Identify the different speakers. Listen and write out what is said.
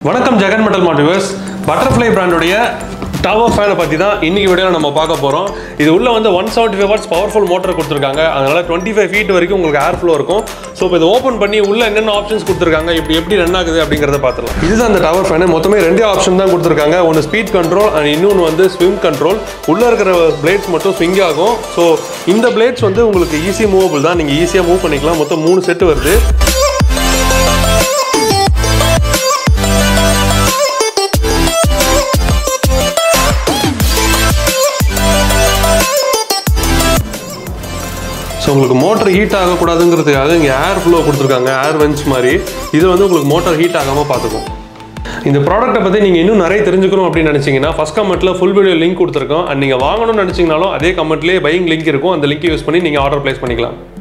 Speaker 1: வணக்கம் ஜெகன் மெட்டல் மாட்டிவர்ஸ் பட்டர்ஃப்ளை பிராண்டுடைய டவர் ஃபேனை பற்றி தான் இன்னைக்கு வீடியோவில் நம்ம பார்க்க போகிறோம் இது உள்ள வந்து one seventy five watts powerful motor கொடுத்துருக்காங்க அதனால டுவெண்ட்டி ஃபைவ் ஃபீட் வரைக்கும் உங்களுக்கு ஏர் ஃப்ளோ இருக்கும் ஸோ இப்போ இதை ஓப்பன் பண்ணி உள்ள என்னென்ன ஆப்ஷன்ஸ் கொடுத்துருக்காங்க இப்படி எப்படி ரன் ஆகுது அப்படிங்கிறத பார்த்துலாம் இதுதான் அந்த டவர் ஃபேனு மொத்தமே ரெண்டே ஆப்ஷன் தான் கொடுத்துருக்காங்க ஒன்று ஸ்பீட் கண்ட்ரோல் அண்ட் இன்னொன்று வந்து ஸ்விம் கண்ட்ரோல் உள்ளே இருக்கிற பிளேட்ஸ் மட்டும் ஸ்விங் ஆகும் ஸோ இந்த பிளேட்ஸ் வந்து உங்களுக்கு ஈஸி மூவபிள் தான் நீங்கள் ஈஸியாக மூவ் பண்ணிக்கலாம் மொத்தம் மூணு செட்டு வருது ஸோ உங்களுக்கு மோட்டர் ஹீட் ஆகக்கூடாதுங்கிறதுக்காக இங்கே ஏர் ஃப்ளோ கொடுத்துருக்காங்க ஏர் வென்ஸ் மாதிரி இது வந்து உங்களுக்கு மோட்டர் ஹீட் ஆகாமல் பார்த்துக்கும் இந்த ப்ராடக்ட்டை பற்றி நீங்கள் இன்னும் நிறைய தெரிஞ்சுக்கணும் அப்படின்னு நினச்சிங்கன்னா ஃபஸ்ட் கமெண்ட்டில் ஃபுல் வீடியோ லிங்க் கொடுத்துருக்கோம் அண்ட் நீங்கள் வாங்கணும்னு நினச்சிங்கனாலும் அதே கமெண்ட்லேயே பையிங் லிங்க் இருக்கும் அந்த லிங்க் யூஸ் பண்ணி நீங்கள் ஆர்டர் ப்ளேஸ் பண்ணிக்கலாம்